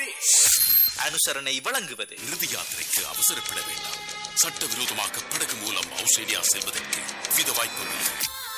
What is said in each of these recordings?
சுரேஷ் அனுசரணை வழங்குவது இறுதி யாத்திரைக்கு அவசரப்பட வேண்டாம் சட்டவிரோதமாக படகு மூலம் ஆஸ்திரேலியா செல்வதற்கு வித வாய்ப்புகள்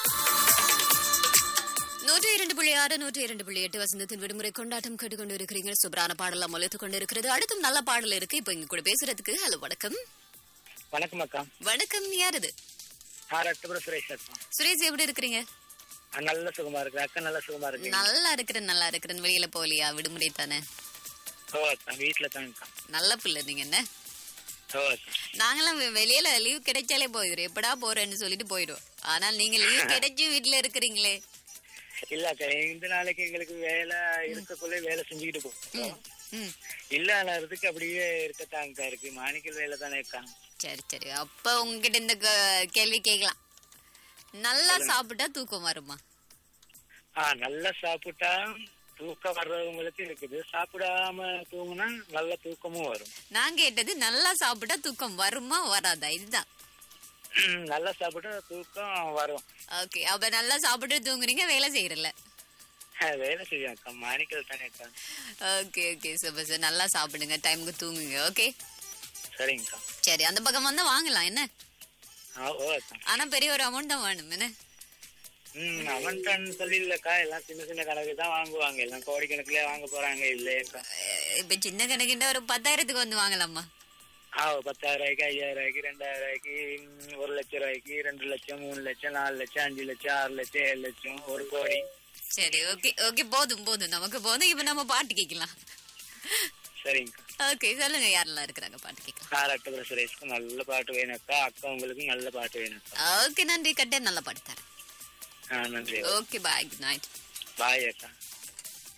நூற்றி இரண்டு புள்ளி ஆறு நூற்றி இரண்டு புள்ளி எட்டு வசந்தத்தின் விடுமுறை கொண்டாட்டம் கேட்டுக்கொண்டு இருக்கிறீங்க சூப்பரான பாடலாம் ஒழித்துக் கொண்டு இருக்கிறது அடுத்தும் நல்ல பாடல் இருக்கு இப்ப இங்க கூட பேசுறதுக்கு ஹலோ வணக்கம் வணக்கம் அக்கா வணக்கம் யார் இது ஆர் அக்டோபர் சுரேஷ் அக்கா சுரேஷ் எப்படி இருக்கிறீங்க ஆ, நல்ல சுகமா இருக்கு அக்கா நல்ல சுகமா இருக்கு நல்லா இருக்கிறேன் நல்லா இருக்கிறேன் வெளியில போலியா விடுமுறை தானே ஓ அக்கா வீட்டுல தான் அக்கா நல்ல பிள்ளை நீங்க என்ன ஓ அக்கா நாங்களாம் வெ- வெளியில லீவ் கிடைச்சாலே போயிடும் எப்படா போறேன்னு சொல்லிட்டு போயிடும் ஆனால் நீங்க லீவ் கிடைச்சும் வீட்டுல இருக்கிறீங்களே இல்ல அக்கா இந்த நாளைக்கு எங்களுக்கு வேலை இருக்கக்குள்ள வேலை செஞ்சுக்கிட்டு போகும் ம் இல்ல நேரத்துக்கு அப்படியே இருக்கத்தான் அக்கா இருக்கு மாணிக்கல் வேலை தானே அக்கா சரி சரி அப்ப உங்ககிட்ட இந்த க- கேள்வி கேட்கலாம் நல்லா சாப்பிட்டா தூக்கம் வருமா ஆ நல்லா சாப்பிட்டா தூக்கம் வர்றவங்களுக்கு இருக்குது சாப்பிடாம தூங்குனா நல்ல தூக்கமும் வரும் நான் கேட்டது நல்லா சாப்பிட்டா தூக்கம் வருமா வராதா இதுதான் நல்லா சாப்பிட்டா தூக்கம் வரும் ஓகே அப்ப நல்லா சாப்பிட்டு தூங்குறீங்க வேலை செய்யறல வேலை செய்யும் அக்கா மாணிக்கல் தானே அக்கா ஓகே ஓகே சூப்பர் சார் நல்லா சாப்பிடுங்க டைமுக்கு தூங்குங்க ஓகே சரிங்கக்கா சரி அந்த பக்கம் வந்தா வாங்கலாம் என்ன ஆ ஓ அக்கா ஆனா பெரிய ஒரு அமௌண்ட் தான் வேணும் என்ன ம் அவன் தான் சொல்லிடலக்கா எல்லாம் சின்ன சின்ன கணக்கு தான் வாங்குவாங்க எல்லாம் கோடிக்கணக்குல வாங்க போறாங்க இல்லையக்கா அஹ் இப்ப சின்ன கணக்குன்ற ஒரு பத்தாயிரத்துக்கு வந்து வாங்கலாமா ஆ பத்தாயிரம் ரூபாய்க்கு ஐயாயிரம் ரூபாய்க்கு ரெண்டாயிரம் ரூபாய்க்கு ம், ஒரு லட்சம் ரூபாய்க்கு ரெண்டு லட்சம் மூணு லட்சம் நாலு லட்சம் அஞ்சு லட்சம் ஆறு லட்சம் ஏழு லட்சம் ஒரு கோடி சரி ஓகே ஓகே போதும் போதும் நமக்கு போதும் இப்ப நம்ம பாட்டு கேட்கலாம் சரிங்கக்கா ஓகே சொல்லுங்க யாரெல்லாம் இருக்கிறாங்க பாட்டு கேட்கலாம் காராட்டபுர சுரேஷ்க்கு நல்ல பாட்டு வேணும்க்கா அக்கா உங்களுக்கு நல்ல பாட்டு வேணும்க்கா ஓகே நன்றி கட்டே நல்ல பாட்டு தரேன் ஆ நன்றி okay bye good night bye அக்கா